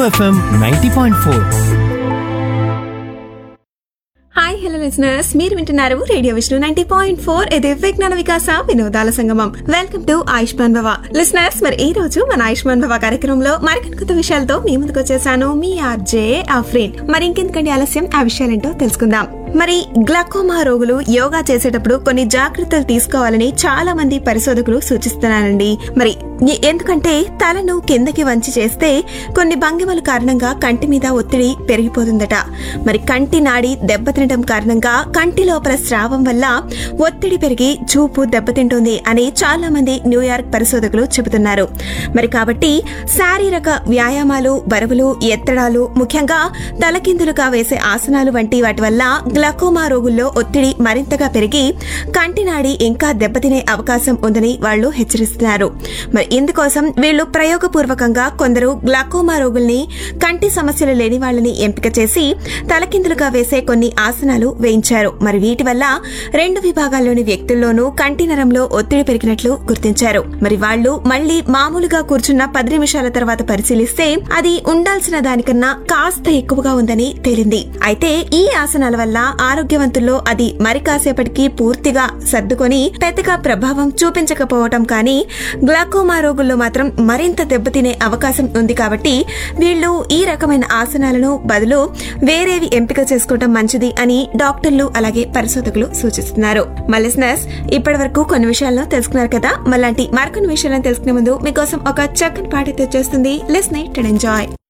FM ninety point four hi hello listeners మీరు వింటున్నారు radio Vishnu ninety point four ఇది విజ్ఞాన వికాస వినోదాల సంగమం వెల్కమ్ టు ఆయుష్మాన్ భవ లిసనర్స్ మరి ఈ రోజు మన ఆయుష్మాన్ భవ కార్యక్రమంలో మరికొన్ని కొత్త విషయాలతో మీ ముందుకు వచ్చేసాను మీ ఆర్జే ఆఫ్రీన్ మరి ఇంకెందుకంటే ఆలస్యం ఆ విషయాలేంటో తెలుసుకుందాం మరి గ్లకోమా రోగులు యోగా చేసేటప్పుడు కొన్ని జాగ్రత్తలు తీసుకోవాలని చాలా మంది పరిశోధకులు సూచిస్తున్నారండి మరి ఎ- ఎందుకంటే తలను కిందకి వంచి చేస్తే కొన్ని భంగిమల కారణంగా కంటి మీద ఒత్తిడి పెరిగిపోతుందట మరి కంటి నాడి దెబ్బతినడం కారణంగా కంటి లోపల స్రావం వల్ల ఒత్తిడి పెరిగి చూపు దెబ్బతింటుంది అని చాలా మంది న్యూయార్క్ పరిశోధకులు చెబుతున్నారు మరి కాబట్టి శారీరక వ్యాయామాలు బరువులు ఎత్తడాలు ముఖ్యంగా తలకిందులుగా వేసే ఆసనాలు వంటి వాటి వల్ల గ్లకోమా రోగుల్లో ఒత్తిడి మరింతగా పెరిగి కంటి నాడి ఇంకా దెబ్బతినే అవకాశం ఉందని వాళ్ళు హెచ్చరిస్తున్నారు మరి ఇందుకోసం వీళ్ళు ప్రయోగపూర్వకంగా కొందరు గ్లకోమా రోగుల్ని కంటి సమస్యలు లేని వాళ్ళని ఎంపిక చేసి తలకిందులుగా వేసే కొన్ని ఆసనాలు వేయించారు మరి వీటి వల్ల రెండు విభాగాల్లోని వ్యక్తుల్లోనూ కంటి నరంలో ఒత్తిడి పెరిగినట్లు గుర్తించారు మరి వాళ్ళు మళ్ళీ మామూలుగా కూర్చున్న పది నిమిషాల తర్వాత పరిశీలిస్తే అది ఉండాల్సిన దానికన్నా కాస్త ఎక్కువగా ఉందని తేలింది అయితే ఈ ఆసనాల వల్ల ఆరోగ్యవంతుల్లో అది మరి కాసేపటికి పూర్తిగా సర్దుకొని పెద్దగా ప్రభావం చూపించకపోవటం కానీ గ్లాకోమా రోగుల్లో మాత్రం మరింత దెబ్బతినే అవకాశం ఉంది కాబట్టి వీళ్ళు ఈ రకమైన ఆసనాలను బదులు వేరేవి ఎంపిక చేసుకోవటం మంచిది అని డాక్టర్లు అలాగే పరిశోధకులు సూచిస్తున్నారు మలిస్నర్స్ ఇప్పటి వరకు కొన్ని విషయాలను తెలుసుకున్నారు కదా మళ్ళాంటి మరికొన్ని విషయాలను తెలుసుకునే ముందు మీకోసం ఒక చక్కని పాట తెచ్చేస్తుంది లిస్ నైట్ అండ్ ఎంజాయ్